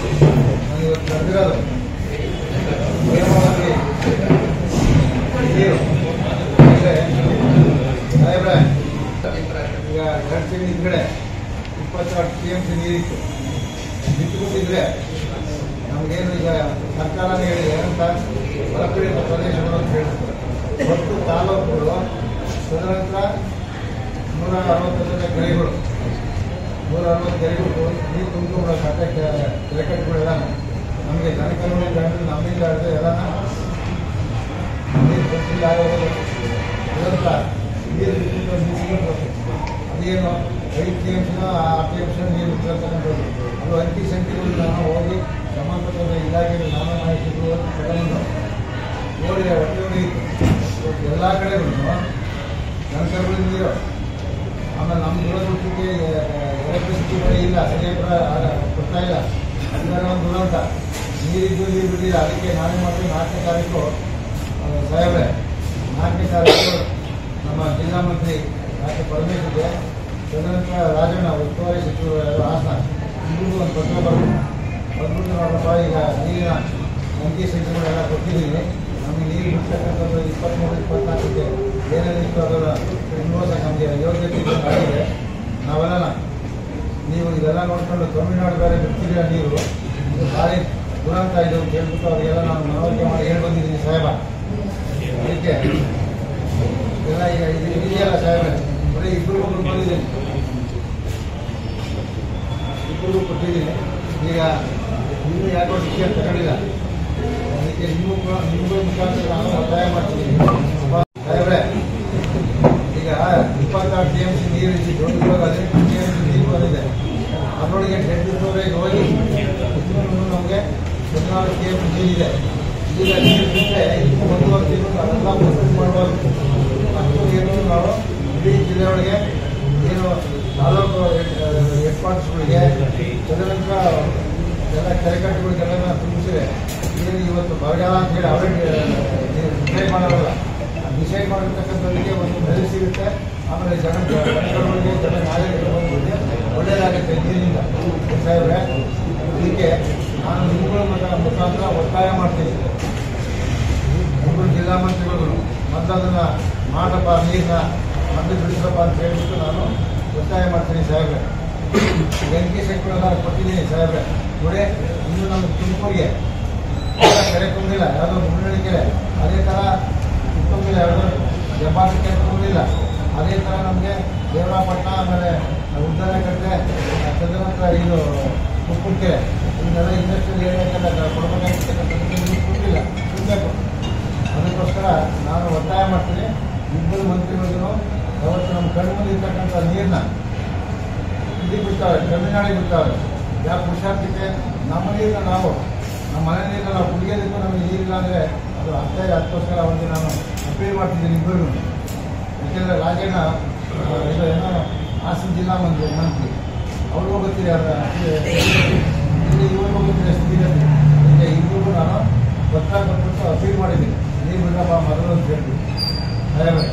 ನಾನು ಇವತ್ತು ಕರೆದಿರೋದು ನೇಮವಾಗಿ ನೀರು ಅಂದರೆ ಸಾಹೇಬ್ರೆ ಈಗ ಎರಡು ತಿಂಗಳ ಹಿಂದ್ಗಡೆ ಇಪ್ಪತ್ತೆರಡು ಟಿ ಎಮ್ ಸಿ ನೀರಿತ್ತು ಬಿಟ್ಟುಬಿಟ್ಟಿದ್ರೆ ನಮಗೇನು ಈಗ ಸರ್ಕಾರನೇ ಹೇಳಿದೆ ಏನಂತ ಬರಪೀಡಿತ ಪ್ರದೇಶಗಳು ಅಂತ ಹೇಳ್ತಾರೆ ಒಟ್ಟು ತಾಲೂಕುಗಳು ತದನಂತರ ನೂರ ಅರವತ್ತೊಂದನೇ ಕೆರೆಗಳು ನೂರ ಅರವತ್ತು ಕೆರೆಗಳು ನೀರು ತುಂಬಿಕೊಂಡು ಕಟ್ಟೆ ಕೆರೆಕಟ್ಟುಗಳೆಲ್ಲ ನಮಗೆ ಜನಕಲ್ವಳಿ ಜನರು ನಮ್ಮಿಂದ ಹಿಡಿದು ಎಲ್ಲ ನೀರು ಕೊಟ್ಟಿಲ್ಲ ಆಗೋದು ಇದರಿಂದ ನೀರು ಬಿಟ್ಟಿದ್ದು ನಿಲ್ಲಿಸ್ಕೊಂಡು ಅದೇನು ಐದು ಟಿ ಎಮ್ಸ್ನ ಆರು ಟಿ ಎಮ್ಸ್ನ ನೀರು ಬಿಟ್ಟಿರ್ತಕ್ಕಂಥದ್ದು ಅದು ಅಂಕಿ ಸಂಖ್ಯೆಗಳು ನಾನು ಹೋಗಿ ಸಂಬಂಧಪಟ್ಟ ಇಲಾಖೆಗೆ ನಾನು ಮಾಹಿತಿಗಳು ತಗೊಂಡು ನೋಡಿ ಹೊಟ್ಟೆ ಹೊಡೆಯಿತು ಎಲ್ಲ ಕಡೆಗೂ ಜನಕರುಗಳು ನೀರು ಆಮೇಲೆ ನಮ್ಮ ದುರದೃಷ್ಟಕ್ಕೆ ಎಲೆಕ್ಟ್ರಿಸಿಟಿ ಕೂಡ ಇಲ್ಲ ಸರಿಯಾಗಿ ಕೊಡ್ತಾ ಇಲ್ಲ ಇದರ ಒಂದು ದುರಂತ ನೀರಿದ್ದು ನೀರು ಬಿಟ್ಟಿಲ್ಲ ಅದಕ್ಕೆ ನಾನೇ ಮಾಡ್ತೀವಿ ನಾಲ್ಕನೇ ತಾರೀಕು ಆ, ಸಾಹೇಬ್ರೆ ನಾಲ್ಕನೇ ತಾರೀಕು ನಮ್ಮ ಜಿಲ್ಲಾ ಮಂತ್ರಿ ಡಾಕ್ಟರ್ ಪರಮೇಶ್ವರ್ಗೆ ತದನಂತರ ರಾಜಣ್ಣ ಉಸ್ತುವಾರಿ ಸಚಿವರು ಯಾರು ಹಾಸನ ಇಬ್ಬರಿಗೂ ಒಂದು ಪತ್ರ ಬರಬೇಕು ಬಂದ್ಬಿಟ್ಟು ನೋಡಪ್ಪ ಈಗ ನೀರಿನ ಅಂಕಿ ಸಂಖ್ಯೆಗಳೆಲ್ಲ ಕೊಟ್ಟಿದ್ದೀನಿ ನಮಗೆ ನೀರು ಬಿಡ್ತಕ್ಕಂಥದ್ದು ಇಪ್ಪತ್ತ್ಮೂರು ಇಪ್ಪತ್ನಾಲ್ಕಕ್ಕೆ ಏನೇನಿತ್ತು ಅದರ ಇನ್ವೋಸ ನಮಗೆ ಯೋಗ್ಯತೆ ಇದೆ, ಆಗಿದೆ ನಾವೆಲ್ಲ ನೀವು ಇದೆಲ್ಲ ನೋಡ್ಕೊಂಡು ತಮಿಳುನಾಡು ಬೇರೆ ಬಿಡ್ತಿದ್ದೀರ ನೀರು ಇದು ಭಾರಿ ದುರಂತ ಇದು ಅಂತ ಹೇಳ್ಬಿಟ್ಟು ಅವರಿಗೆಲ್ಲ ನಾನು ಮನವರಿಕೆ ಮಾಡಿ ಹೇಳಿ ಬಂದಿದ್ದೀನಿ ಸಾಹೇಬ ಅದಕ್ಕೆ ಎಲ್ಲ ಈಗ ಇದು ಇದೆಯಲ್ಲ ಸಾಹೇಬ್ರೆ ಬರೀ ಇಬ್ಬರು ಒಬ್ರು ಬಂದಿದ್ದೀನಿ ಇಬ್ಬರಿಗೂ ಕೊಟ್ಟಿದ್ದೀನಿ ಈಗ ಇನ್ನೂ ಯಾಕೋ ವಿಷಯ ತಗೊಂಡಿಲ್ಲ ಅದಕ್ಕೆ ನಿಮಗೂ ಕೂಡ ನಿಮಗೂ ಮುಖಾಂತರ ನಾನು ಒತ್ತಾಯ ಮಾಡ್ತೀನಿ ಸಾಹೇಬ್ರೆ ಈಗ ಇಪ್ಪತ್ತಾರು ಟಿ ಎಮ್ ಸಿ ನೀರು ಇದ್ದಿದ್ದು ಇವಾಗ ಹದಿನೆಂಟು ಟಿ ಎಮ್ ಸಿ ನೀರು ಬಂದಿದೆ ಅದರೊಳಗೆ ಡೆಡ್ ಸ್ಟೋರೇಜ್ ಹೋಗಿ ಇನ್ನೂ ನಮಗೆ ಹದಿನಾಲ್ಕು ಟಿ ಎಮ್ ಸಿ ನೀರಿದೆ ಈಗ ನೀರು ಬಿಟ್ಟರೆ ಇನ್ನು ಒಂದೂವರೆ ತಿಂಗಳು ಅದೆಲ್ಲ ಪ್ರೊಸೆಸ್ ಮಾಡ್ಬೋದು ಮತ್ತು ಏನು ನಾವು ಇಡೀ ಜಿಲ್ಲೆ ಒಳಗೆ ಏನು ತಾಲೂಕು ಹೆಡ್ ಕ್ವಾರ್ಟರ್ಸ್ಗಳಿಗೆ ತದನಂತರ ಎಲ್ಲ ಕೆರೆಕಟ್ಟುಗಳಿಗೆಲ್ಲ ತುಂಬಿಸಿದೆ ಏನು ಇವತ್ತು ಬರಗಾಲ ಅಂತ ಹೇಳಿ ಅವರೇ ಡಿಸೈಡ್ ಮಾಡೋಲ್ಲ ಡಿಸೈಡ್ ಮಾಡಿರ್ತಕ್ಕಂಥದ್ದಕ್ಕೆ ಒಂದು ಬೆಲೆ ಸಿಗುತ್ತೆ ಆಮೇಲೆ ಜನ ಜನಗಳಿಗೆ ಜನ ನಾಗರಿಕರಿಗೆ ಒಳ್ಳೆಯದಾಗುತ್ತೆ ನೀರಿನಿಂದ ಸಾಹೇಬ್ರೆ ಇದಕ್ಕೆ ನಾನು ನಿಮ್ಮಗಳ ಮುಖ- ಮುಖಾಂತರ ಒತ್ತಾಯ ಮಾಡ್ತೀನಿ ಇಬ್ಬರು ಜಿಲ್ಲಾ ಮಂತ್ರಿಗಳು ಮತ್ತು ಅದನ್ನ ಮಾಡಪ್ಪ ನೀರನ್ನ ಮತ್ತೆ ಬಿಡಿಸಪ್ಪ ಅಂತ ಹೇಳ್ಬಿಟ್ಟು ನಾನು ಒತ್ತಾಯ ಮಾಡ್ತೀನಿ ಸಾಹೇಬ್ರೆ ಬೆಂಕಿ ಸೆಕ್ಟರ್ನ ಕೊಟ್ಟಿದ್ದೀನಿ ಸಾಹೇಬ್ರೆ ನೋಡಿ ಇನ್ನು ನಮ್ಮ ತುಮಕೂರಿಗೆ ಕೆರೆ ತುಂಬಿಲ್ಲ ಯಾವುದೋ ಮುನ್ನಡೆ ಕೆರೆ ಅದೇ ಥರ ತುಂಬಿಲ್ಲ ಯಾವುದೋ ಜಪಾನ್ ಕೆರೆ ತುಂಬಿಲ್ಲ ಅದೇ ಥರ ನಮಗೆ ದೇವರಾಪಟ್ಟಣ ಆಮೇಲೆ ಉದ್ದಾನಕಟ್ಟೆ ತದನಂತರ ಇದು ತುಪ್ಪೂರು ಕೆರೆ ಇದನ್ನೆಲ್ಲ ಇಂಡಸ್ಟ್ರಿಯಲ್ ಏರಿಯಾಕ್ಕೆಲ್ಲ ಕೊಡಬೇಕಾಗಿರ್ತಕ್ಕಂಥದ್ದು ನೀರು ತುಂಬಿಲ್ಲ ತುಂಬಬೇಕು ಅದಕ್ಕೋಸ್ಕರ ನಾನು ಒತ್ತಾಯ ಮಾಡ್ತೀನಿ ಇಬ್ಬರು ಮಂತ್ರಿಗಳಿಗೂ ಅವತ್ತು ನಮ್ಮ ಕಣ್ಣು ಮುಂದೆ ಇರ್ತಕ್ಕಂಥ ನೀರನ್ನ ಇದು ಬಿಡ್ತಾವೆ ತಮಿಳ್ನಾಡಿಗೆ ಬಿಡ್ತಾವೆ ಯಾಕೆ ಹುಷಾರ್ತಿಗೆ ನಮ್ಮ ನೀರನ್ನ ನಾವು ನಮ್ಮ ಮನೆ ನೀರನ್ನ ನಾವು ಕುಡಿಯೋದಕ್ಕೂ ನಮಗೆ ನೀರಿಲ್ಲ ಅಂದರೆ ಅದು ಅರ್ಥ ಇದೆ ಅದಕ್ಕೋಸ್ಕರ ಅವರಿಗೆ ನಾನು ಅಪೀಲ್ ಮಾಡ್ತಿದ್ದೀನಿ ಇಬ್ಬರು ಯಾಕೆಂದರೆ ರಾಜಣ್ಣ ಆ, ಇದು ಏನೋ ಹಾಸನ ಜಿಲ್ಲಾ ಮಂತ್ರಿ ಮಂತ್ರಿ ಅವ್ರಿಗೂ ಗೊತ್ತಿದೆ ಅವರ ಇಲ್ಲಿ ಇವ್ರಿಗೂ ಗೊತ್ತಿದೆ ಸ್ಥಿತಿಗತಿ ಅದಕ್ಕೆ ಇಬ್ಬರಿಗೂ ನಾನು ಪತ್ರ ಕೊಟ್ಬಿಟ್ಟು ಅಪೀಲ್ ಮಾಡಿದ್ದೀನಿ ನೀರು ಬಿಡಪ್ಪ ಮೊದಲು ಅಂತ ಹೇಳ್ಬಿಟ್ಟು ಸಾಹೇಬ್ರೆ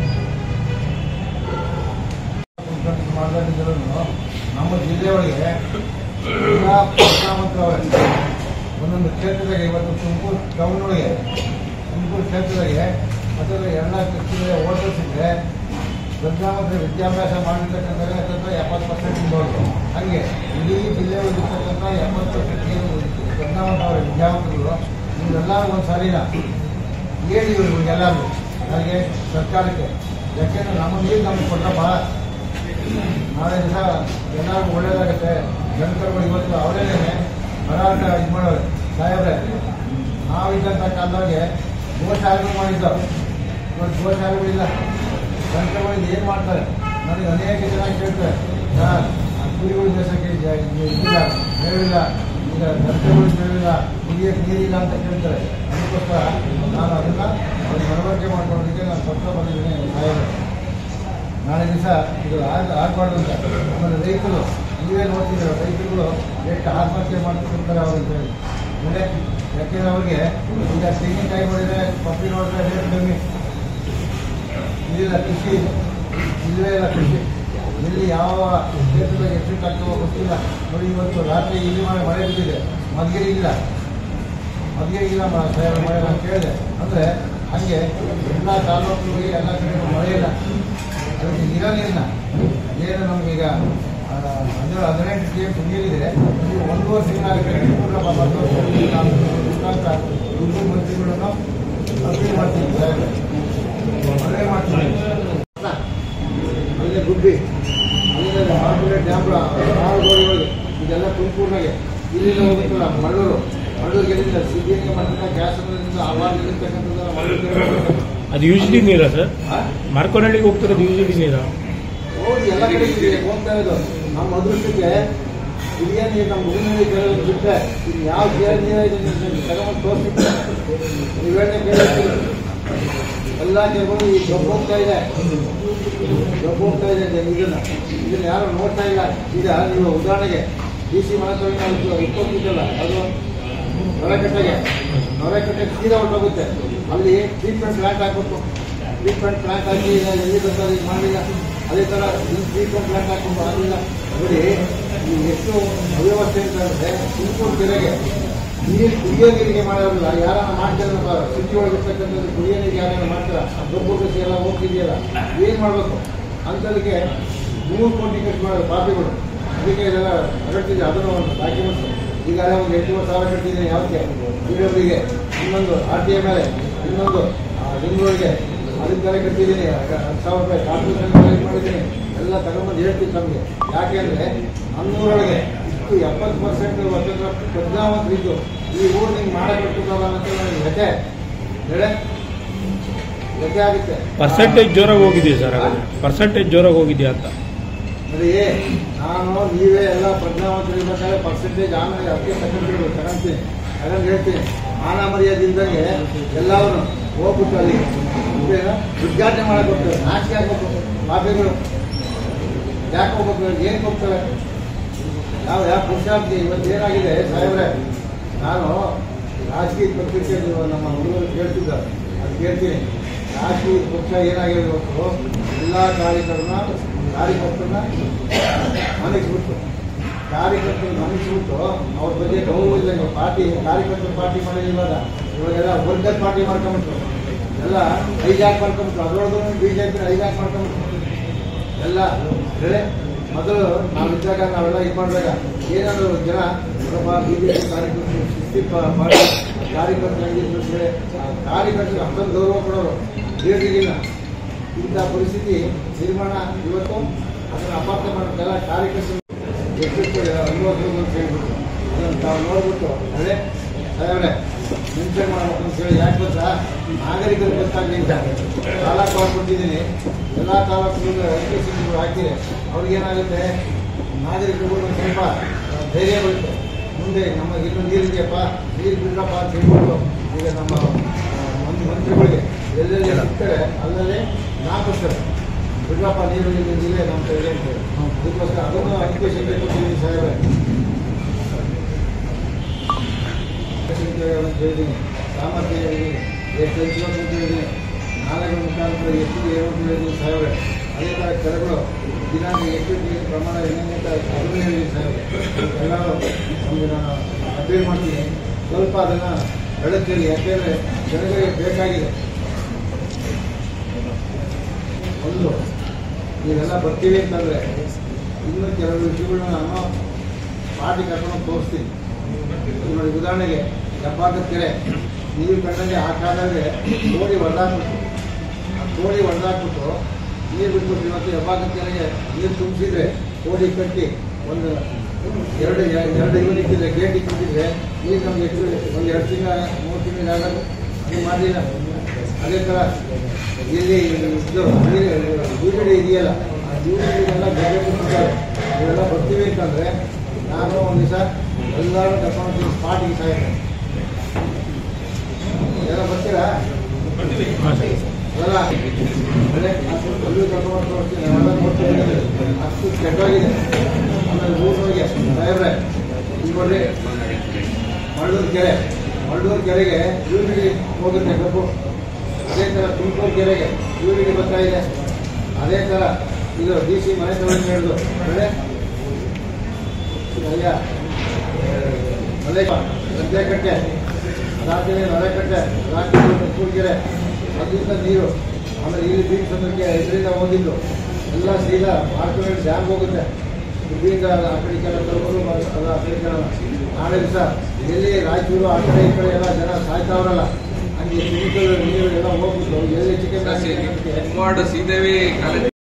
ಮಾಡಿದ್ರು ನಮ್ಮ ಜಿಲ್ಲೆಯೊಳಗೆ ಎಲ್ಲ ಪ್ರಧಾನಮಂತ್ರಿ ಒಂದೊಂದು ಕ್ಷೇತ್ರದಾಗ ಇವತ್ತು ತುಮಕೂರು ಟೌನ್ ಒಳಗೆ ತುಮಕೂರು ಕ್ಷೇತ್ರದಾಗೆ ಅದರಲ್ಲಿ ಎಲ್ಲ ಜಿಲ್ಲೆಯ ವೋಟರ್ಸ್ ಇದ್ರೆ ಪ್ರಧಾನಮಂತ್ರಿ ವಿದ್ಯಾಭ್ಯಾಸ ಮಾಡಿರ್ತಕ್ಕಂಥ ಹತ್ತತ್ರ ಎಪ್ಪತ್ತು ಪರ್ಸೆಂಟ್ ಇದ್ದವರು ಹಾಗೆ ಇಡೀ ಜಿಲ್ಲೆ ಇರ್ತಕ್ಕಂಥ ಎಪ್ಪತ್ತು ಪರ್ಸೆಂಟ್ ಏನು ಪ್ರಧಾನಮಂತ್ರಿ ಅವರ ವಿದ್ಯಾವಂತರು ಇವರೆಲ್ಲ ಒಂದು ಸಾರಿನ ಹೇಳಿ ಇವ್ರಿಗೆಲ್ಲರೂ ನನಗೆ ಸರ್ಕಾರಕ್ಕೆ ಯಾಕೆಂದ್ರೆ ನಮ್ಮ ನೀರು ನಮಗೆ ಕೊಟ್ಟಪ್ಪ ನಾಳೆ ದಿವಸ ಎಲ್ಲರಿಗೂ ಒಳ್ಳೇದಾಗುತ್ತೆ ಜನಕರುಗಳು ಇವತ್ತು ಅವರೇನೆ ಹೋರಾಟ ಇದು ಮಾಡೋರು ಸಾಹೇಬ್ರೆ ನಾವಿದ್ದಂಥ ಕಾಲದಾಗೆ ಗೋಶಾಲೆಗಳು ಮಾಡಿದ್ದವು ಇವತ್ತು ಗೋಶಾಲೆಗಳಿಲ್ಲ ಜನಕರುಗಳು ಏನು ಮಾಡ್ತಾರೆ ನನಗೆ ಅನೇಕ ಜನ ಕೇಳ್ತಾರೆ ಸರ್ ಆ ಕುರಿಗಳು ಬೇಸಕ್ಕೆ ಜ- ಇದಿಲ್ಲ ಮೇವಿಲ್ಲ ಈಗ ಜನಕರುಗಳು ಮೇವಿಲ್ಲ ಕುಡಿಯಕ್ಕೆ ನೀರಿಲ್ಲ ಅಂತ ಕೇಳ್ತಾರೆ ಅದಕ್ಕೋಸ್ಕರ ನಾನು ಅದನ್ನ ಅವ್ರಿಗೆ ಮನವರಿಕೆ ಮಾಡ್ಕೊಳ್ಳೋದಕ್ಕೆ ನಾನು ಪತ್ರ ಬಂದಿದ್ದೀನಿ ಸಾಹೇಬ್ರೆ ನಾಳೆ ದಿವಸ ಇದು ಆಗ ಆಗಬಾರ್ದು ಅಂತ ಆಮೇಲೆ ರೈತರು ನೀವೇ ನೋಡ್ತಿದ್ದೀರ ರೈತರುಗಳು ಎಷ್ಟು ಆತ್ಮಹತ್ಯೆ ಮಾಡ್ತಿರ್ತಾರೆ ಅವ್ರು ಅಂತ ಹೇಳಿ ಅಂದರೆ ಯಾಕೆಂದ್ರೆ ಅವ್ರಿಗೆ ಈಗ ತೆಂಗಿನಕಾಯಿ ನೋಡಿದ್ರೆ ಪಪ್ಪಿ ನೋಡಿದ್ರೆ ರೇಟ್ ಕಮ್ಮಿ ಇಲ್ಲಿಲ್ಲ ಕೃಷಿ ಇಲ್ಲವೇ ಇಲ್ಲ ಕೃಷಿ ಇಲ್ಲಿ ಯಾವ ಕ್ಷೇತ್ರದಾಗ ಎಷ್ಟು ಕಟ್ಟುವ ಗೊತ್ತಿಲ್ಲ ನೋಡಿ ಇವತ್ತು ರಾತ್ರಿ ಇಲ್ಲಿ ಮಳೆ ಮಳೆ ಬಿದ್ದಿದೆ ಮದ್ಗಿರಿ ಇಲ್ಲ ಮದ್ಗಿರಿ ಇಲ್ಲ ಮ- ಸಾಹೇಬ್ರೆ ಮಳೆ ಅಂತ ಕೇಳಿದೆ ಅಂದರೆ ಹಂಗೆ ಎಲ್ಲ ತಾಲೂಕುಗಳಿಗೆ ಎಲ್ಲ ಕಡೆ ಮಳೆ ಇಲ್ಲ ಅದಕ್ಕೆ ಇರೋದಿಲ್ಲ ಏನು ನಮಗೀಗ ಹದಿನೇಳು ಹದಿನೆಂಟು ಟಿ ಎಮ್ ನೀರಿದೆ ನೀವು ಒಂದೂವರೆ ತಿಂಗಳಾಗುತ್ತೆ ಪೂರ್ಣಪ್ಪ ಮತ್ತು ಮುಖಾಂತರ ಇಬ್ಬರು ಮಂತ್ರಿಗಳನ್ನು ಅಪೀಲ್ ಮಾಡ್ತೀನಿ ಸಾಹೇಬ್ರೆ ಮದುವೆ ಮಾಡ್ತೀನಿ ಅಲ್ಲೇ ಗುಬ್ಬಿ ಅಲ್ಲೇ ಮಾರ್ಕೆಟ್ ಡ್ಯಾಮ್ ಆರು ಗೋಡೆಗಳಿಗೆ ಇದೆಲ್ಲ ತುಮಕೂರಿನಾಗೆ ಇಲ್ಲಿಂದ ಹೋಗುತ್ತಲ್ಲ ಮಳ್ಳೂರು ಮಳ್ಳೂರಿಗೆ ಎಲ್ಲಿಂದ ಸಿದ್ಧಿಗೆ ಮಣ್ಣಿನ ಗ್ಯಾಸ್ ಅವಾರ್ಡ್ ಇರ್ತಕ್ಕಂಥದ್ದು ಮಳ್ಳೂರು ಅದು ಯೂಶಲಿ ನೀರಾ ಸರ್ ಮಾರ್ಕೋನಹಳ್ಳಿಗೆ ಹೋಗ್ತಿರೋದು ಯೂಶಲಿ ನೀರಾ ಹೌದು ಎಲ್ಲ ಕಡೆ ಇದೆ ಹೋಗ್ತಾ ಇರೋದು ನಮ್ಮ ಅದೃಷ್ಟಕ್ಕೆ ಹಿರಿಯ ನೀರು ನಮ್ಮ ಹುಡುಗನಲ್ಲಿ ಕೆಲವೊಂದು ಬಿಟ್ಟರೆ ಇದು ಯಾವ ಕೇಳ ನೀರು ಇದೆ ನೀವು ತಗೊಂಡು ತೋರಿಸ್ಬಿಟ್ಟು ನೀವು ಹೇಳನೆ ಕೇಳಿರ್ತೀರಿ ಎಲ್ಲ ಕೆಲವರು ಈ ಗಬ್ಬು ಹೋಗ್ತಾ ಇದೆ ಗಬ್ಬು ಹೋಗ್ತಾ ಇದೆ ಇದು- ಇದನ್ನ ಇದನ್ನ ಯಾರು ನೋಡ್ತಾ ಇಲ್ಲ ಈಗ ನೀವು ಉದಾಹರಣೆಗೆ ಡಿ ಸಿ ಮನೆ ಇಪ್ಪತ್ತಿದ್ದಲ್ಲ ಅದು ನೊರೆಕಟ್ಟೆಗೆ ನೊರೆಕಟ್ಟೆಗೆ ಸೀದಾ ಹೊರಟೋಗುತ್ತೆ ಅಲ್ಲಿ ಟ್ರೀಟ್ಮೆಂಟ್ ಪ್ಲಾಂಟ್ ಹಾಕ್ಬೇಕು ಟ್ರೀಟ್ಮೆಂಟ್ ಪ್ಲಾಂಟ್ ಹಾಕಿ ಈಗ ಎಲ್ಲಿ ಬರ್ತಾರೆ ಈಗ ಮಾಡಿಲ್ಲ ಅದೇ ಥರ ಇಲ್ಲಿ ಟ್ರೀಟ್ಮೆಂಟ್ ಪ್ಲಾಂಟ್ ಹಾಕೊಂಡು ಆಗಲಿಲ್ಲ ನೋಡಿ ಈ ಎಷ್ಟು ಅವ್ಯವಸ್ಥೆ ಅಂತ ಅಂದರೆ ತುಮಕೂರು ಕೆರೆಗೆ ನೀರು ಕುಡಿಯೋ ನೀರಿಗೆ ಮಾಡೋದಿಲ್ಲ ಯಾರನ್ನ ಮಾಡ್ತಾರಪ್ಪ ಸಿಟಿ ಒಳಗಿರ್ತಕ್ಕಂಥದ್ದು ಕುಡಿಯೋ ನೀರಿಗೆ ಯಾರನ್ನ ಮಾಡ್ತಾರ ದೊಡ್ಡ ಕೃಷಿ ಎಲ್ಲ ಹೋಗ್ತಿದೆಯಲ್ಲ ಏನು ಮಾಡಬೇಕು ಅಂಥದಕ್ಕೆ ನೂರು ಕೋಟಿ ಖರ್ಚು ಮಾಡೋದು ಪಾಪಿಗಳು ಅದಕ್ಕೆ ಇದೆಲ್ಲ ಹೊರಟಿದೆ ಅದನ್ನು ಒಂದು ಡಾಕ್ಯುಮೆಂಟ್ಸ್ ಈಗಾಗಲೇ ಒಂದು ಎಂಟೂವರೆ ಸಾವಿರ ಕಟ್ಟಿದ್ದೀನಿ ಯಾವಕ್ಕೆ ಪಿಡಬ್ಲ್ಯೂಗೆ ಇನ್ನೊಂದು ಆರ್ ಟಿ ಎ ಮೇಲೆ ಇನ್ನೊಂದು ಬೆಂಗಳೂರಿಗೆ ಅದಕ್ಕೆ ಬೇರೆ ಕಟ್ಟಿದ್ದೀನಿ ಹತ್ತು ಸಾವಿರ ರೂಪಾಯಿ ಕಾರ್ಪೊರೇಷನ್ ಕಲೆಕ್ಟ್ ಮಾಡಿದ್ದೀನಿ ಎಲ್ಲ ತಗೊಂಬಂದು ಹೇಳ್ತೀನಿ ತಮಗೆ ಯಾಕೆ ಅಂದರೆ ನನ್ನೂರೊಳಗೆ ಇಷ್ಟು ಎಪ್ಪತ್ತು ಪರ್ಸೆಂಟ್ ವಸಂತ ಪ್ರಜ್ಞಾವಂತರಿದ್ದು ಈ ಊರು ನಿಂಗೆ ಮಾಡಬೇಕಿದ್ದಲ್ಲ ಅಂತ ನನಗೆ ವ್ಯಥೆ ಹೇಳೆ ವ್ಯಥೆ ಆಗುತ್ತೆ ಪರ್ಸೆಂಟೇಜ್ ಜೋರಾಗಿ ಹೋಗಿದೆಯಾ ಸರ್ ಹಾಗಾದ್ರೆ ಪರ್ಸೆಂಟೇಜ್ ಜೋರಾಗಿ ಹೋಗಿದೆಯಾ ಅಂತ ನೋಡಿ ನಾನು ನೀವೇ ಎಲ್ಲ ಪ್ರಜ್ಞಾವಂತರು ಇರ್ಬೇಕಾದ್ರೆ ಪರ್ಸೆಂಟೇಜ್ ಆಮೇಲೆ ಅದಕ್ಕೆ ತಗೊಂಡು ತಗೊಂತೀನಿ ತಗೊಂಡು ಹೇಳ್ತೀನಿ ಮಾನ ಮರ್ಯಾದಿಂದಂಗೆ ಎಲ್ಲವನ್ನು ಹೋಗ್ಬಿಟ್ಟು ಅಲ್ಲಿ ಇದೇನು ಉದ್ಘಾಟನೆ ಮಾಡಕ್ಕೆ ಹೋಗ್ತಾರೆ ನಾಚಿಕೆ ಆಗ್ಬೇಕು ಬಾಬಿಗಳು ಯಾಕೆ ಹೋಗ್ಬೇಕು ಏನಕ್ಕೆ ಹೋಗ್ತಾರೆ ಯಾವ ಯಾವ ಪುರುಷಾರ್ಥಿ ಇವತ್ತು ಏನಾಗಿದೆ ಸಾಹೇಬ್ರೆ ನಾನು ರಾಜಕೀಯ ಪತ್ರಿಕೆ ನೀವು ನಮ್ಮ ಹುಡುಗರು ಕೇಳ್ತಿದ್ದ ಅದು ಕೇಳ್ತೀನಿ ರಾಜಕೀಯ ಪಕ್ಷ ಏನಾಗಿದೆ ಇವತ್ತು ಎಲ್ಲ ಕಾರ್ಯಕರ್ತನ ಕಾರ್ಯಕರ್ತರನ್ನ ಮನಗಿಸ್ಬಿಟ್ಟು ಕಾರ್ಯಕರ್ತರು ಮನಗಿಸ್ಬಿಟ್ಟು ಅವ್ರ ಬಗ್ಗೆ ಗೌರವ ಇಲ್ಲ ಇವಾಗ ಪಾರ್ಟಿ ಕಾರ್ಯಕರ್ತರು ಪಾರ್ಟಿ ಮಾಡಿಲ್ಲ ಇವಾಗ ಇವಾಗೆಲ್ಲ ವರ್ಗದ ಪಾರ್ಟಿ ಮಾಡ್ಕೊಂಬಿಟ್ರು ಎಲ್ಲ ಹೈಜಾಕ್ ಮಾಡ್ಕೊಂಬಿಟ್ರು ಅದರೊಳಗೂ ಬಿ ಜೆ ಪಿ ಹೈಜಾಕ್ ಮಾಡ್ಕೊಂಬಿಟ್ರು ಎಲ್ಲ ಹೇಳಿ ಮೊದಲು ನಾವಿದ್ದಾಗ ನಾವೆಲ್ಲ ಇದು ಮಾಡಿದಾಗ ಏನಾದ್ರು ಜನ ಸ್ವಲ್ಪ ಬಿ ಜೆ ಪಿ ಕಾರ್ಯಕರ್ತರು ಶಿಸ್ತಿ ಪ- ಪಾರ್ಟಿ ಕಾರ್ಯಕರ್ತರು ಹೆಂಗಿದ್ರು ಹೇಳಿ ಆ ಕಾರ್ಯಕರ್ತರು ಅಷ್ಟೊಂದು ಗೌರವ ಕೊಡೋರು ದೇವರಿಗಿಲ್ಲ ಇಂಥ ಪರಿಸ್ಥಿತಿ ನಿರ್ಮಾಣ ಇವತ್ತು ಅದನ್ನು ಅಪಾರ್ಥ ಮಾಡೋಕ್ಕೆಲ್ಲ ಕಾರ್ಯಕರ್ತರು ಎಷ್ಟು ಅನುಭವ ಅಂತ ಹೇಳ್ಬಿಟ್ಟು ಅದನ್ನು ತಾವು ನೋಡ್ಬಿಟ್ಟು ಅದೇ ಸಾಹೇಬ್ರೆ ಮೆನ್ಷನ್ ಮಾಡ್ಬೇಕು ಅಂತ ಹೇಳಿ ಯಾಕೆ ಗೊತ್ತಾ ನಾಗರಿಕರು ಗೊತ್ತಾಗಲಿ ಅಂತ ತಾಲೂಕು ಕೊಟ್ಟಿದ್ದೀನಿ ಎಲ್ಲ ತಾಲೂಕುಗಳು ಎಜುಕೇಷನ್ ಹಾಕಿದೆ ಅವ್ರಿಗೇನಾಗುತ್ತೆ ನಾಗರಿಕರು ಒಂದು ಸ್ವಲ್ಪ ಧೈರ್ಯ ಬರುತ್ತೆ ಮುಂದೆ ನಮಗೆ ಇನ್ನೂ ನೀರಿದೆಯಪ್ಪ ನೀರು ಬಿಡ್ರಪ್ಪ ಅಂತ ಹೇಳ್ಬಿಟ್ಟು ಈಗ ನಮ್ಮ ಆ, ಮಂತ್ರಿ ಮಂತ್ರಿಗಳಿಗೆ ಎಲ್ಲೆಲ್ಲಿ ಸಿಗ್ತಾರೆ ಅಲ್ಲಲ್ಲೇ ನಾಲ್ಕು ಬಿಡ್ರಪ್ಪ ನೀರು ಇಲ್ಲಿದೆ ನಮ್ಮ ಕೈಗೆ ಅಂತ ಹೇಳಿ ಅದಕ್ಕೋಸ್ಕರ ಅದನ್ನು ಅಪ್ಲಿಕೇಶನ್ ಕೊಟ್ಟಿದ್ದೀನಿ ಸಾಹೇಬ್ರೆ ಅಂತ ಹೇಳಿದ್ದೀನಿ ಸಾಮರ್ಥ್ಯ ಹೇಳಿದ್ದೀನಿ ಎಷ್ಟು ಹೆಚ್ಚು ಅಂತ ಹೇಳಿದ್ದೀನಿ ನಾಲೆಗಳ ಮುಖಾಂತರ ಎಷ್ಟು ಏನು ಅಂತ ಹೇಳಿದ್ದೀನಿ ಸಾಹೇಬ್ರೆ ಅದೇ ಥರ ಕೆರೆಗಳು ದಿನಾಂಕ ಎಷ್ಟು ನೀರಿನ ಪ್ರಮಾಣ ಏನೇನು ಅಂತ ಅದನ್ನು ಹೇಳಿದ್ದೀನಿ ಸಾಹೇಬ್ರೆ ಎಲ್ಲರೂ ನಮಗೆ ನಾನು ಅಪೀಲ್ ಮಾಡ್ತೀನಿ ಸ್ವಲ್ಪ ಅದನ್ನು ಬೆಳಕಲ್ಲಿ ಯಾಕೆಂದರೆ ಜನಗಳಿಗೆ ಬೇಕಾಗಿದೆ ಒಂದು ನೀವೆಲ್ಲ ಬರ್ತೀವಿ ಅಂತಂದರೆ ಇನ್ನೂ ಕೆಲವು ವಿಷಯಗಳನ್ನ ನಾನು ಪಾರ್ಟಿ ಕರ್ಕೊಂಡು ತೋರಿಸ್ತೀನಿ ಈಗ ನೋಡಿ ಉದಾಹರಣೆಗೆ ಹೆಬ್ಬಾಕದ ಕೆರೆ ನೀವು ಕಂಡಂಗೆ ಆ ಕಾಲದಲ್ಲಿ ಕೋಡಿ ಹೊಡೆದಾಕ್ಬಿಟ್ಟು ಆ ಕೋಡಿ ಹೊಡೆದಾಕ್ಬಿಟ್ಟು ನೀರು ಬಿಟ್ಬಿಟ್ಟು ಇವತ್ತು ಹೆಬ್ಬಾಕದ ಕೆರೆಗೆ ನೀರು ತುಂಬಿಸಿದ್ರೆ ಕೋಡಿ ಕಟ್ಟಿ ಒಂದು ಎರಡು ಎರಡು ಇವನ್ ಇಟ್ಟಿದ್ರೆ ಗೇಟ್ ಇಟ್ಟಿದ್ರೆ ನೀರು ನಮ್ಗೆ ಎಷ್ಟು ಒಂದು ಎರಡು ತಿಂಗಳ ಮೂರು ತಿಂಗಳ ಆಗೋದು ನೀವು ಮಾಡಲಿಲ್ಲ ಅದೇ ಥರ ಇಲ್ಲಿ ಇದು ಯೂನಿಡಿ ಇದೆಯಲ್ಲ ಆ ಯೂನಿಡಿಗೆಲ್ಲ ಬೇರೆ ಬಿಟ್ಟಿದ್ದಾರೆ ಇವೆಲ್ಲ ಬರ್ತೀವಿ ಅಂತಂದರೆ ನಾನು ಒಂದು ದಿವಸ ಎಲ್ಲರೂ ಕರ್ಕೊಂಡು ಸ್ಪಾಟಿಗೆ ಸಾಯ್ತೇನೆ ಎಲ್ಲ ಬರ್ತೀರಾ ಹಾಂ ಸರ್ ಅಲ್ಲ ಅದೇ ಅಲ್ಲೂ ಕರ್ಕೊಂಡು ತೋರಿಸ್ತೀನಿ ನಾವೆಲ್ಲ ನೋಡ್ತೀನಿ ಅಷ್ಟು ಕೆಟ್ಟೋಗಿದೆ ಆಮೇಲೆ ಊರಿಗೆ ಸಾಹೇಬ್ರೆ ಈಗ ನೋಡ್ರಿ ಮಳ್ಳೂರು ಕೆರೆ ಮಳ್ಳೂರು ಕೆರೆಗೆ ಯೂನಿಟಿ ಹೋಗುತ್ತೆ ಕಬ್ಬು ಅದೇ ಥರ ತುಮಕೂರು ಕೆರೆಗೆ ಯೂನಿಟಿ ಬರ್ತಾ ಇದೆ ಅದೇ ಥರ ಇದು ಡಿ ಸಿ ಮನೆ ತಗೊಂಡು ಹೇಳಿದ್ರು ಅದೇ ಅಯ್ಯ ಮನೆ ಪ್ರದೇಶ ಗದ್ದೆಕಟ್ಟೆ ಅದಾದ್ಮೇಲೆ ನರೇಕಟ್ಟೆ ಅದಾದ್ಮೇಲೆ ಕೂರ್ಗೆರೆ ಅಲ್ಲಿಂದ ನೀರು ಆಮೇಲೆ ಇಲ್ಲಿ ಬೀಚ್ ಸಮಯಕ್ಕೆ ಇದರಿಂದ ಹೋಗಿದ್ದು ಎಲ್ಲ ಸೀದಾ ಮಾರ್ಕೆಟ್ ಡ್ಯಾಮ್ ಹೋಗುತ್ತೆ ಇಲ್ಲಿಂದ ಆ ಕಡೆ ಈ ಕಡೆ ತಲುಪಲು ಅದು ಆ ಕಡೆ ಈ ಕಡೆ ನಾಳೆ ದಿವಸ ಎಲ್ಲಿ ರಾಯಚೂರು ಆ ಕಡೆ ಈ ಕಡೆ ಎಲ್ಲ ಜನ ಸಾಯ್ತಾವ್ರಲ್ಲ ಹಂಗೆ ಕೆಮಿಕಲ್ ನೀರು ಎಲ್ಲ ಹೋಗ್ಬಿಟ್ಟು ಎಲ್ಲಿ ಚಿಕನ್ ಮುಮ್ಮಾಡು ಶ್ರೀದೇವಿ ಕಾಲೇಜ್